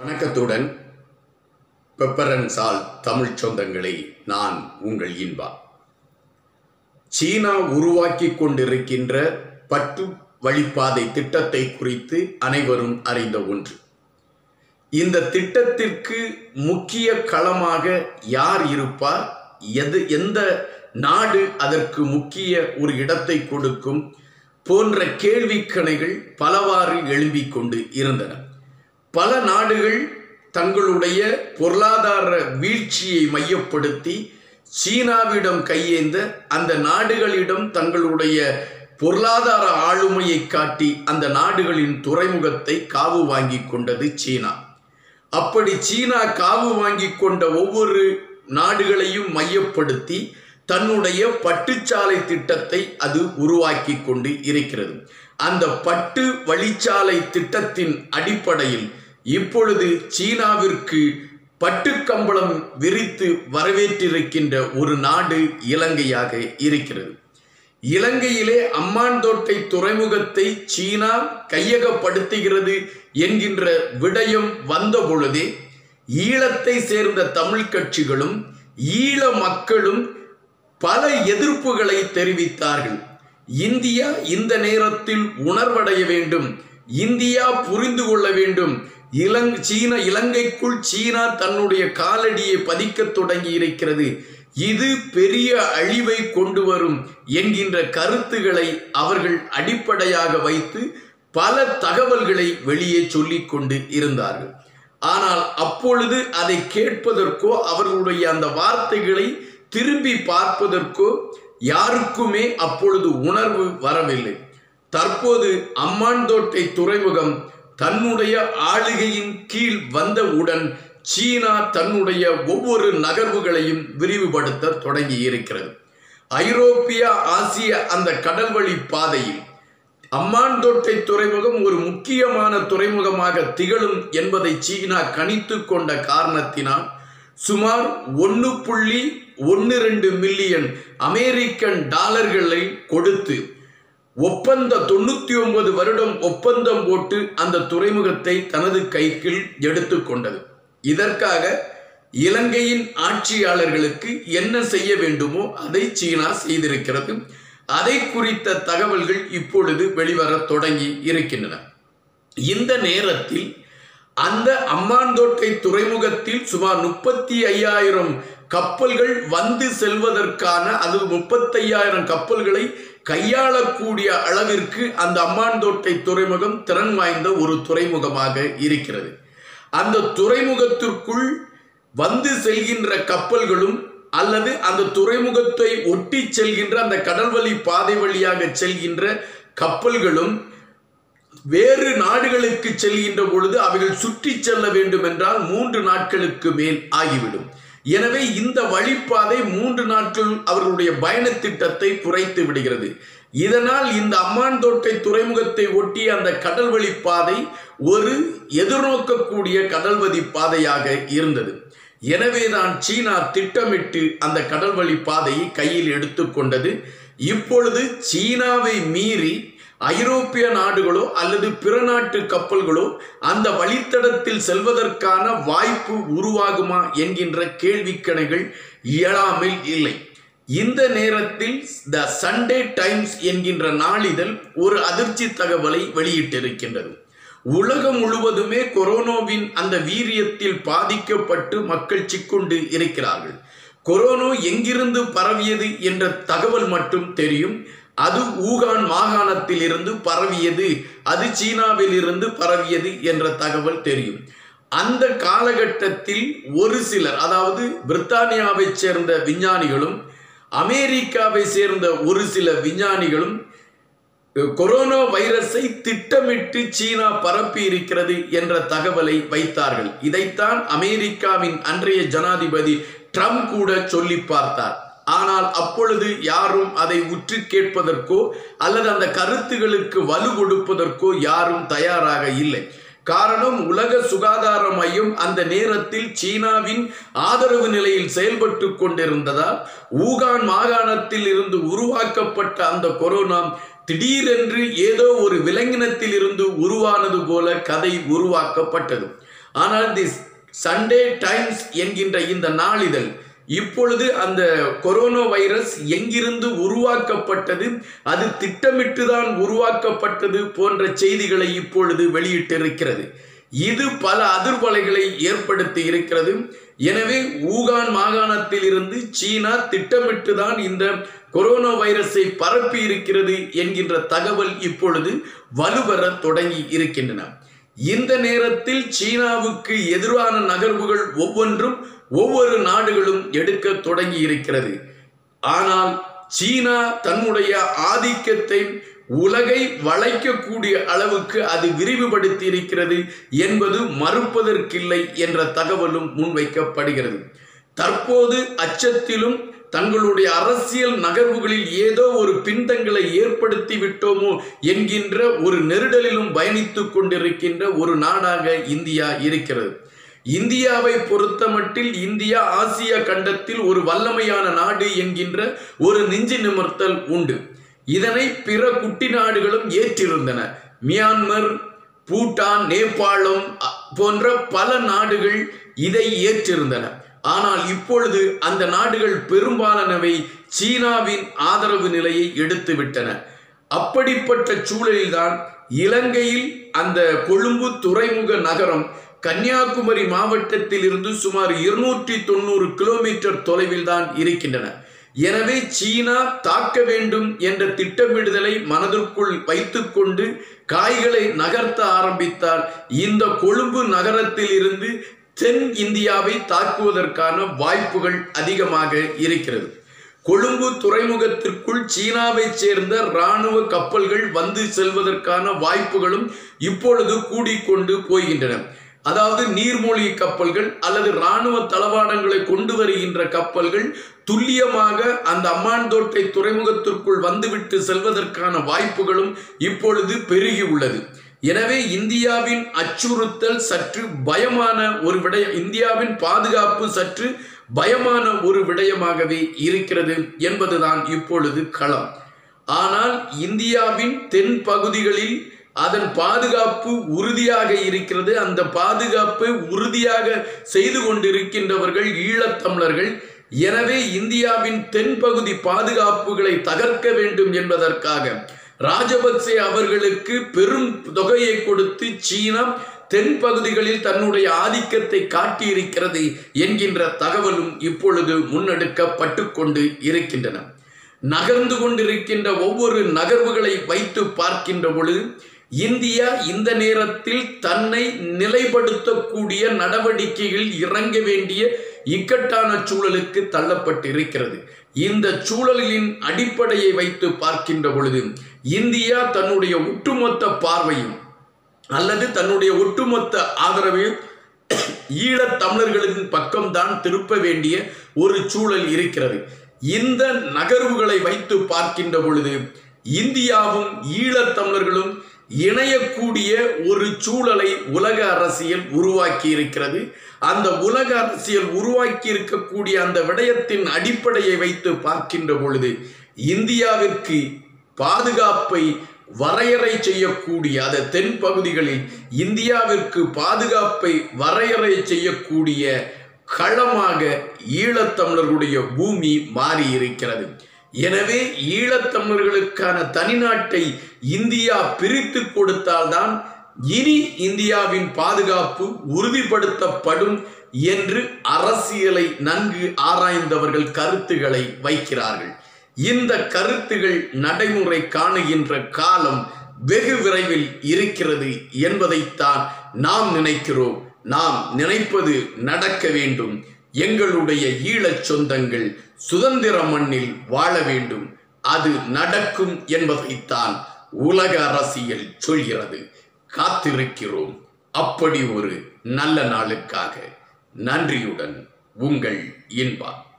வணக்கத்துடன் பெப்பரன் சால் தமிழ் சொந்தங்களே நான் உங்கள் இன்பா சீனா உருவாக்கி கொண்டிருக்கின்ற பட்டு வழிப்பாதை திட்டத்தை குறித்து அனைவரும் அறிந்த ஒன்று இந்த திட்டத்திற்கு முக்கிய களமாக யார் இருப்பார் எது எந்த நாடு அதற்கு முக்கிய ஒரு இடத்தை கொடுக்கும் போன்ற கேள்விக்கணைகள் பலவாறு எழும்பிக் கொண்டு இருந்தன பல நாடுகள் தங்களுடைய பொருளாதார வீழ்ச்சியை மையப்படுத்தி சீனாவிடம் கையேந்த அந்த நாடுகளிடம் தங்களுடைய பொருளாதார ஆளுமையை காட்டி அந்த நாடுகளின் துறைமுகத்தை காவு வாங்கி கொண்டது சீனா அப்படி சீனா காவு வாங்கி கொண்ட ஒவ்வொரு நாடுகளையும் மையப்படுத்தி தன்னுடைய பட்டுச்சாலை திட்டத்தை அது உருவாக்கி கொண்டு இருக்கிறது அந்த பட்டு வழிச்சாலை திட்டத்தின் அடிப்படையில் இப்பொழுது சீனாவிற்கு பட்டுக்கம்பளம் விரித்து வரவேற்றிருக்கின்ற ஒரு நாடு இலங்கையாக இருக்கிறது இலங்கையிலே அம்மாந்தோட்டை துறைமுகத்தை சீனா கையகப்படுத்துகிறது என்கின்ற விடயம் வந்த பொழுதே ஈழத்தை சேர்ந்த தமிழ் கட்சிகளும் ஈழ மக்களும் பல எதிர்ப்புகளை தெரிவித்தார்கள் இந்தியா இந்த நேரத்தில் உணர்வடைய வேண்டும் இந்தியா புரிந்து கொள்ள வேண்டும் இலங் சீன இலங்கைக்குள் சீனா தன்னுடைய காலடியை பதிக்க தொடங்கி இருக்கிறது இது பெரிய அழிவை கொண்டு வரும் என்கின்ற கருத்துக்களை அவர்கள் அடிப்படையாக வைத்து பல தகவல்களை வெளியே சொல்லிக் கொண்டு இருந்தார்கள் ஆனால் அப்பொழுது அதை கேட்பதற்கோ அவர்களுடைய அந்த வார்த்தைகளை திரும்பி பார்ப்பதற்கோ யாருக்குமே அப்பொழுது உணர்வு வரவில்லை தற்போது அம்மாந்தோட்டை துறைமுகம் தன்னுடைய ஆளுகையின் கீழ் வந்தவுடன் சீனா தன்னுடைய ஒவ்வொரு நகர்வுகளையும் விரிவுபடுத்த தொடங்கி இருக்கிறது ஐரோப்பிய ஆசிய அந்த கடல்வழி பாதையில் அம்மாந்தோட்டை துறைமுகம் ஒரு முக்கியமான துறைமுகமாக திகழும் என்பதை சீனா கணித்து கொண்ட காரணத்தினால் சுமார் ஒன்று புள்ளி ஒன்று ரெண்டு மில்லியன் அமெரிக்கன் டாலர்களை கொடுத்து ஒப்பந்த தொண்ணூற்றி ஒன்பது வருடம் ஒப்பந்தம் போட்டு அந்த துறைமுகத்தை தனது கைக்குள் எடுத்துக்கொண்டது இதற்காக இலங்கையின் ஆட்சியாளர்களுக்கு என்ன செய்ய வேண்டுமோ அதை சீனா செய்திருக்கிறது அதை குறித்த தகவல்கள் இப்பொழுது வெளிவர தொடங்கி இருக்கின்றன இந்த நேரத்தில் அந்த அம்மாந்தோட்டை துறைமுகத்தில் சுமார் முப்பத்தி ஐயாயிரம் கப்பல்கள் வந்து செல்வதற்கான அது முப்பத்தையாயிரம் கப்பல்களை கையாளக்கூடிய அளவிற்கு அந்த அம்மாந்தோட்டை துறைமுகம் திறன் வாய்ந்த ஒரு துறைமுகமாக இருக்கிறது அந்த துறைமுகத்திற்குள் வந்து செல்கின்ற கப்பல்களும் அல்லது அந்த துறைமுகத்தை ஒட்டி செல்கின்ற அந்த கடல்வழி பாதை வழியாக செல்கின்ற கப்பல்களும் வேறு நாடுகளுக்கு செல்கின்ற பொழுது அவைகள் சுற்றி செல்ல வேண்டும் என்றால் மூன்று நாட்களுக்கு மேல் ஆகிவிடும் எனவே இந்த வழிப்பாதை மூன்று நாட்கள் அவர்களுடைய பயண திட்டத்தை குறைத்து விடுகிறது இதனால் இந்த அம்மாந்தோட்டை துறைமுகத்தை ஒட்டிய அந்த கடல்வழி பாதை ஒரு எதிர்நோக்கக்கூடிய கடல்வழி பாதையாக இருந்தது எனவேதான் சீனா திட்டமிட்டு அந்த கடல்வழி பாதையை கையில் எடுத்துக்கொண்டது இப்பொழுது சீனாவை மீறி ஐரோப்பிய நாடுகளோ அல்லது பிற நாட்டு கப்பல்களோ அந்த வழித்தடத்தில் செல்வதற்கான வாய்ப்பு உருவாகுமா என்கின்ற கேள்விக்கணைகள் இயலாமல் இல்லை இந்த நேரத்தில் த சண்டே டைம்ஸ் என்கின்ற நாளிதழ் ஒரு அதிர்ச்சி தகவலை வெளியிட்டிருக்கின்றது உலகம் முழுவதுமே கொரோனாவின் அந்த வீரியத்தில் பாதிக்கப்பட்டு மக்கள் சிக்கொண்டு இருக்கிறார்கள் கொரோனா எங்கிருந்து பரவியது என்ற தகவல் மட்டும் தெரியும் அது ஊகான் மாகாணத்தில் இருந்து பரவியது அது சீனாவில் இருந்து பரவியது என்ற தகவல் தெரியும் அந்த காலகட்டத்தில் ஒரு சிலர் அதாவது பிரித்தானியாவை சேர்ந்த விஞ்ஞானிகளும் அமெரிக்காவை சேர்ந்த ஒரு சில விஞ்ஞானிகளும் கொரோனா வைரஸை திட்டமிட்டு சீனா பரப்பி இருக்கிறது என்ற தகவலை வைத்தார்கள் இதைத்தான் அமெரிக்காவின் அன்றைய ஜனாதிபதி ட்ரம்ப் கூட சொல்லி பார்த்தார் ஆனால் அப்பொழுது யாரும் அதை உற்று கேட்பதற்கோ அல்லது அந்த கருத்துகளுக்கு வலு கொடுப்பதற்கோ யாரும் தயாராக இல்லை காரணம் உலக சுகாதார மையம் அந்த நேரத்தில் சீனாவின் ஆதரவு நிலையில் செயல்பட்டு கொண்டிருந்ததால் ஊகான் மாகாணத்தில் இருந்து உருவாக்கப்பட்ட அந்த கொரோனா திடீரென்று ஏதோ ஒரு விலங்கினத்தில் இருந்து உருவானது போல கதை உருவாக்கப்பட்டது ஆனால் தி சண்டே டைம்ஸ் என்கின்ற இந்த நாளிதழ் இப்பொழுது அந்த கொரோனா வைரஸ் எங்கிருந்து உருவாக்கப்பட்டது அது திட்டமிட்டுதான் உருவாக்கப்பட்டது போன்ற செய்திகளை இப்பொழுது வெளியிட்டிருக்கிறது இது பல அதிர்வலைகளை ஏற்படுத்தி இருக்கிறது எனவே ஊகான் மாகாணத்தில் இருந்து சீனா திட்டமிட்டுதான் இந்த கொரோனா வைரஸை பரப்பி இருக்கிறது என்கின்ற தகவல் இப்பொழுது வலுவர தொடங்கி இருக்கின்றன இந்த நேரத்தில் சீனாவுக்கு எதிரான நகர்வுகள் ஒவ்வொன்றும் ஒவ்வொரு நாடுகளும் எடுக்க தொடங்கி இருக்கிறது ஆனால் சீனா தன்னுடைய ஆதிக்கத்தை உலகை வளைக்கக்கூடிய அளவுக்கு அது விரிவுபடுத்தி இருக்கிறது என்பது மறுப்பதற்கில்லை என்ற தகவலும் முன்வைக்கப்படுகிறது தற்போது அச்சத்திலும் தங்களுடைய அரசியல் நகர்வுகளில் ஏதோ ஒரு பின்தங்களை ஏற்படுத்தி விட்டோமோ என்கின்ற ஒரு நெருடலிலும் பயணித்துக் கொண்டிருக்கின்ற ஒரு நாடாக இந்தியா இருக்கிறது இந்தியாவை பொறுத்தமட்டில் இந்தியா ஆசிய கண்டத்தில் ஒரு வல்லமையான நாடு என்கின்ற ஒரு நெஞ்சு நிமிர்த்தல் உண்டு இதனை பிற குட்டி நாடுகளும் ஏற்றிருந்தன மியான்மர் பூட்டான் நேபாளம் அ- போன்ற பல நாடுகள் இதை ஏற்றிருந்தன ஆனால் இப்பொழுது அந்த நாடுகள் பெரும்பாலானவை சீனாவின் ஆதரவு நிலையை எடுத்துவிட்டன அப்படிப்பட்ட சூழலில்தான் இலங்கையில் அந்த கொழும்பு துறைமுக நகரம் கன்னியாகுமரி மாவட்டத்தில் இருந்து சுமார் இருநூற்றி தொண்ணூறு கிலோமீட்டர் தொலைவில் தான் இருக்கின்றன எனவே சீனா தாக்க வேண்டும் என்ற திட்டமிடுதலை மனதிற்குள் வைத்துக்கொண்டு காய்களை நகர்த்த ஆரம்பித்தால் இந்த கொழும்பு நகரத்தில் இருந்து தென் இந்தியாவை தாக்குவதற்கான வாய்ப்புகள் அதிகமாக இருக்கிறது கொழும்பு துறைமுகத்திற்குள் சீனாவைச் சேர்ந்த இராணுவ கப்பல்கள் வந்து செல்வதற்கான வாய்ப்புகளும் இப்பொழுது கூடிக்கொண்டு போகின்றன அதாவது நீர்மூழ்கி கப்பல்கள் அல்லது இராணுவ தளவாடங்களை கொண்டு வருகின்ற கப்பல்கள் துல்லியமாக அந்த அம்மாந்தோட்டை துறைமுகத்திற்குள் வந்துவிட்டு செல்வதற்கான வாய்ப்புகளும் இப்பொழுது பெருகி உள்ளது எனவே இந்தியாவின் அச்சுறுத்தல் சற்று பயமான ஒரு விடய இந்தியாவின் பாதுகாப்பு சற்று பயமான ஒரு விடயமாகவே இருக்கிறது என்பதுதான் இப்பொழுது களம் ஆனால் இந்தியாவின் தென் பகுதிகளில் அதன் பாதுகாப்பு உறுதியாக இருக்கிறது அந்த பாதுகாப்பை உறுதியாக செய்து கொண்டிருக்கின்றவர்கள் ஈழத்தமிழர்கள் எனவே இந்தியாவின் தென்பகுதி பாதுகாப்புகளை தகர்க்க வேண்டும் என்பதற்காக ராஜபக்சே அவர்களுக்கு பெரும் தொகையை கொடுத்து சீனா தென் பகுதிகளில் தன்னுடைய ஆதிக்கத்தை காட்டியிருக்கிறது என்கின்ற தகவலும் இப்பொழுது முன்னெடுக்கப்பட்டு கொண்டு இருக்கின்றன நகர்ந்து கொண்டிருக்கின்ற ஒவ்வொரு நகர்வுகளை வைத்து பார்க்கின்ற பொழுது இந்தியா இந்த நேரத்தில் தன்னை நிலைப்படுத்தக்கூடிய நடவடிக்கைகளில் இறங்க வேண்டிய இக்கட்டான சூழலுக்கு தள்ளப்பட்டிருக்கிறது இந்த சூழலின் அடிப்படையை வைத்து பார்க்கின்ற பொழுது இந்தியா தன்னுடைய ஒட்டுமொத்த பார்வையும் அல்லது தன்னுடைய ஒட்டுமொத்த ஆதரவையும் ஈழத் தமிழர்களின் பக்கம்தான் திருப்ப வேண்டிய ஒரு சூழல் இருக்கிறது இந்த நகர்வுகளை வைத்து பார்க்கின்ற பொழுது இந்தியாவும் ஈழத் தமிழர்களும் இணையக்கூடிய ஒரு சூழலை உலக அரசியல் உருவாக்கி இருக்கிறது அந்த உலக அரசியல் உருவாக்கி இருக்கக்கூடிய அந்த விடயத்தின் அடிப்படையை வைத்து பார்க்கின்ற பொழுது இந்தியாவிற்கு பாதுகாப்பை வரையறை செய்யக்கூடிய அந்த தென் பகுதிகளில் இந்தியாவிற்கு பாதுகாப்பை வரையறை செய்யக்கூடிய களமாக ஈழத்தமிழர்களுடைய பூமி மாறி இருக்கிறது எனவே ஈழத்தமிழர்களுக்கான தனிநாட்டை இந்தியா பிரித்து கொடுத்தால்தான் இனி இந்தியாவின் பாதுகாப்பு உறுதிப்படுத்தப்படும் என்று அரசியலை நன்கு ஆராய்ந்தவர்கள் கருத்துக்களை வைக்கிறார்கள் இந்த கருத்துகள் நடைமுறை காணுகின்ற காலம் வெகு விரைவில் இருக்கிறது என்பதைத்தான் நாம் நினைக்கிறோம் நாம் நினைப்பது நடக்க வேண்டும் எங்களுடைய ஈழச் சொந்தங்கள் சுதந்திர மண்ணில் வாழ வேண்டும் அது நடக்கும் என்பதைத்தான் உலக அரசியல் சொல்கிறது காத்திருக்கிறோம் அப்படி ஒரு நல்ல நாளுக்காக நன்றியுடன் உங்கள் இன்பா